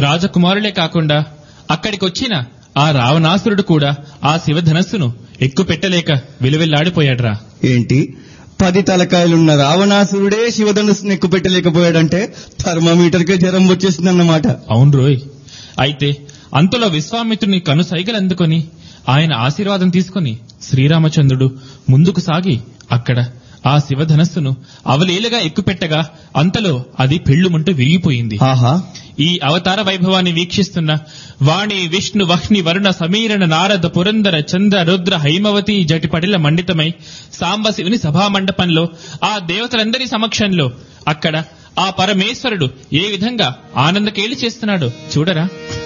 రాజకుమారులే కాకుండా అక్కడికొచ్చిన ఆ రావణాసురుడు కూడా ఆ శివధనస్సును ఎక్కుపెట్టలేక విలువెల్లాడిపోయాడ్రా ఏంటి పది తలకాయలున్న రావణాసురుడే శివధనుస్సును ఎక్కువ పెట్టలేకపోయాడంటే థర్మామీటర్కే జ్వరం వచ్చేసిందన్నమాట అవును రోయ్ అయితే అంతలో విశ్వామిత్రుని కనుసైగలు అందుకొని ఆయన ఆశీర్వాదం తీసుకొని శ్రీరామచంద్రుడు ముందుకు సాగి అక్కడ ఆ శివధనస్సును అవలీలగా ఎక్కుపెట్టగా అంతలో అది పెళ్లుమంటూ విరిగిపోయింది ఆహా ఈ అవతార వైభవాన్ని వీక్షిస్తున్న వాణి విష్ణు వహ్ని వరుణ సమీరణ నారద పురందర చంద్ర రుద్ర హైమవతి జటిపటిల మండితమై సాంబశివుని సభా మండపంలో ఆ దేవతలందరి సమక్షంలో అక్కడ ఆ పరమేశ్వరుడు ఏ విధంగా ఆనందకేలి చేస్తున్నాడో చూడరా